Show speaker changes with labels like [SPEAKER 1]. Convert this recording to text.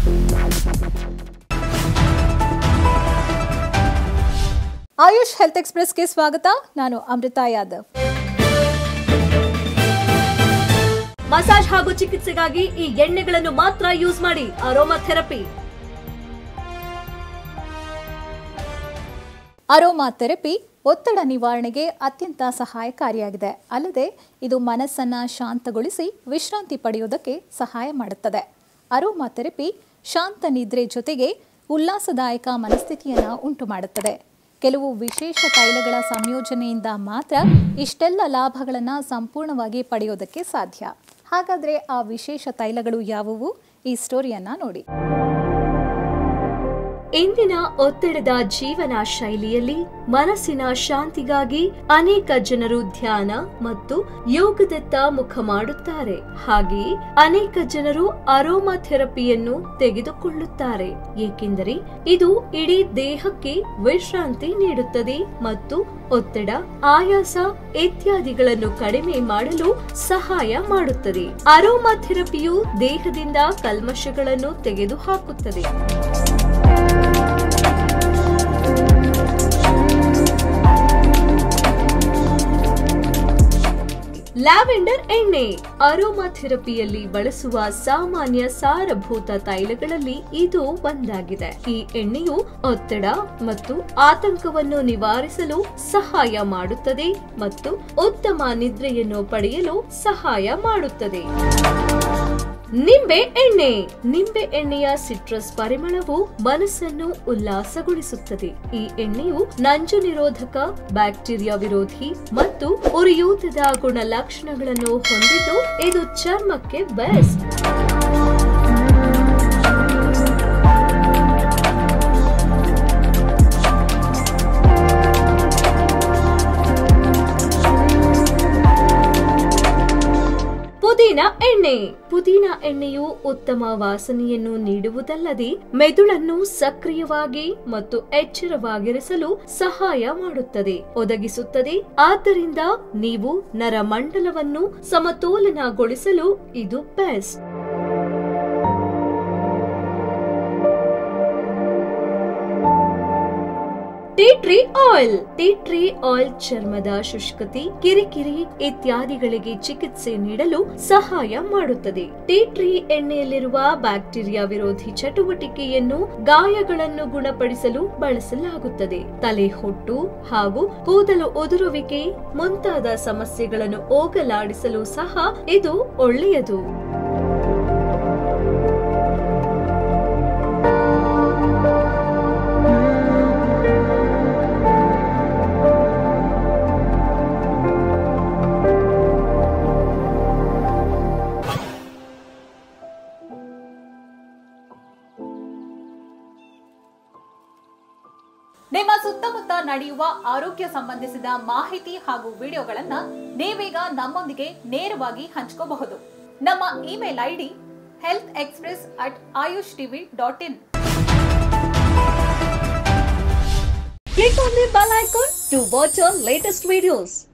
[SPEAKER 1] AYUSH health ಎಕ್ಸ್ಪ್ರೆಸ್ಗೆ ಸ್ವಾಗತ ನಾನು Amrita Yadav
[SPEAKER 2] massage ಹಾಗೂ ಚಿಕಿತ್ಸೆಗಾಗಿ ಈ ಎಣ್ಣೆಗಳನ್ನು ಮಾತ್ರ ಯೂಸ್ ಮಾಡಿ ಅರೋಮಾ ಥೆರಪಿ
[SPEAKER 1] ಅರೋಮಾ ಥೆರಪಿ ಒತ್ತಡ ನಿವಾರಣೆಗೆ ಅತ್ಯಂತ ಸಹಾಯಕಾರಿಯಾಗಿದೆ ಅಲ್ಲದೆ ಇದು ಮನಸ್ಸನ್ನ ಶಾಂತಗೊಳಿಸಿ ವಿಶ್ರಾಂತಿ ಪಡೆಯುವುದಕ್ಕೆ ಸಹಾಯ ಮಾಡುತ್ತದೆ ಅರೋಮಾ ಥೆರಪಿ ಶಾಂತ ನಿದ್ರೆ ಜೊತೆಗೆ ಉಲ್ಲಾಸದಾಯಕ ಮನಸ್ಥಿತಿಯನ್ನು ಉಂಟು ಮಾಡುತ್ತದೆ ಕೆಲವು ವಿಶೇಷ ತೈಲಗಳ ಸಂಯೋಜನೆಯಿಂದ ಮಾತ್ರ ಇಷ್ಟೆಲ್ಲ ಲಾಭಗಳನ್ನು ಸಂಪೂರ್ಣವಾಗಿ ಪಡೆಯೋದಕ್ಕೆ ಸಾಧ್ಯ ಹಾಗಾದರೆ ಆ ವಿಶೇಷ ತೈಲಗಳು ಯಾವುವು ಈ ಸ್ಟೋರಿಯನ್ನ ನೋಡಿ
[SPEAKER 2] ಇಂದಿನ ಒತ್ತಡದ ಜೀವನ ಶೈಲಿಯಲ್ಲಿ ಮನಸ್ಸಿನ ಶಾಂತಿಗಾಗಿ ಅನೇಕ ಜನರು ಧ್ಯಾನ ಮತ್ತು ಯೋಗದತ್ತ ಮುಖ ಮಾಡುತ್ತಾರೆ ಹಾಗೆಯೇ ಅನೇಕ ಜನರು ಅರೋಮಾ ಥೆರಪಿಯನ್ನು ತೆಗೆದುಕೊಳ್ಳುತ್ತಾರೆ ಏಕೆಂದರೆ ಇದು ಇಡೀ ದೇಹಕ್ಕೆ ವಿಶ್ರಾಂತಿ ನೀಡುತ್ತದೆ ಮತ್ತು ಒತ್ತಡ ಆಯಾಸ ಇತ್ಯಾದಿಗಳನ್ನು ಕಡಿಮೆ ಮಾಡಲು ಸಹಾಯ ಮಾಡುತ್ತದೆ ಅರೋಮಾ ಥೆರಪಿಯು ದೇಹದಿಂದ ಕಲ್ಮಶಗಳನ್ನು ತೆಗೆದುಹಾಕುತ್ತದೆ ಲ್ಯಾವೆಂಡರ್ ಎಣ್ಣೆ ಅರೋಮಾ ಥೆರಪಿಯಲ್ಲಿ ಬಳಸುವ ಸಾಮಾನ್ಯ ಸಾರಭೂತ ತೈಲಗಳಲ್ಲಿ ಇದು ಒಂದಾಗಿದೆ ಈ ಎಣ್ಣೆಯು ಒತ್ತಡ ಮತ್ತು ಆತಂಕವನ್ನು ನಿವಾರಿಸಲು ಸಹಾಯ ಮಾಡುತ್ತದೆ ಮತ್ತು ಉತ್ತಮ ನಿದ್ರೆಯನ್ನು ಪಡೆಯಲು ಸಹಾಯ ಮಾಡುತ್ತದೆ ನಿಂಬೆ ಎಣ್ಣೆ ನಿಂಬೆ ಎಣ್ಣೆಯ ಸಿಟ್ರಸ್ ಪರಿಮಳವು ಮನಸ್ಸನ್ನು ಉಲ್ಲಾಸಗೊಳಿಸುತ್ತದೆ ಈ ಎಣ್ಣೆಯು ನಂಜು ನಿರೋಧಕ ಬ್ಯಾಕ್ಟೀರಿಯಾ ವಿರೋಧಿ ಮತ್ತು ಉರಿಯೂತದ ಗುಣಲಕ್ಷಣಗಳನ್ನು ಹೊಂದಿದ್ದು ಇದು ಚರ್ಮಕ್ಕೆ ಬೆಸ್ಟ್ ಪುದೀನ ಎಣ್ಣೆ ಪುದೀನ ಎಣ್ಣೆಯು ಉತ್ತಮ ವಾಸನೆಯನ್ನು ನೀಡುವುದಲ್ಲದೆ ಮೆದುಳನ್ನು ಸಕ್ರಿಯವಾಗಿ ಮತ್ತು ಎಚ್ಚರವಾಗಿರಿಸಲು ಸಹಾಯ ಮಾಡುತ್ತದೆ ಒದಗಿಸುತ್ತದೆ ಆದ್ದರಿಂದ ನೀವು ನರಮಂಡಲವನ್ನು ಸಮತೋಲನಗೊಳಿಸಲು ಇದು best tea tree oil tea tree oil ಚರ್ಮದ ಶುಷ್ಕತೆ ಕಿರಿಕಿರಿ ಇತ್ಯಾದಿಗಳಿಗೆ ಚಿಕಿತ್ಸೆ ನೀಡಲು ಸಹಾಯ ಮಾಡುತ್ತದೆ ಟೀ ಟ್ರೀ ಎಣ್ಣೆಯಲ್ಲಿರುವ ಬ್ಯಾಕ್ಟೀರಿಯಾ ವಿರೋಧಿ ಚಟುವಟಿಕೆಯನ್ನು ಗಾಯಗಳನ್ನು ಗುಣಪಡಿಸಲು ಬಳಸಲಾಗುತ್ತದೆ ತಲೆ ಹೊಟ್ಟು ಹಾಗೂ ಕೂದಲು ಉದುರುವಿಕೆ ಮುಂತಾದ ಸಮಸ್ಯೆಗಳನ್ನು ಹೋಗಲಾಡಿಸಲು ಸಹ ಇದು ಒಳ್ಳೆಯದು
[SPEAKER 1] ನಿಮ್ಮ ಸುತ್ತಮುತ್ತ ನಡೆಯುವ ಆರೋಗ್ಯ ಸಂಬಂಧಿಸಿದ ಮಾಹಿತಿ ಹಾಗೂ ವಿಡಿಯೋಗಳನ್ನ ನೀವೀಗ ನಮ್ಮೊಂದಿಗೆ ನೇರವಾಗಿ ಹಂಚ್ಕೋಬಹುದು ನಮ್ಮ email ID health express at Ayush TV dot in
[SPEAKER 2] Click on the bell icon to watch our latest videos.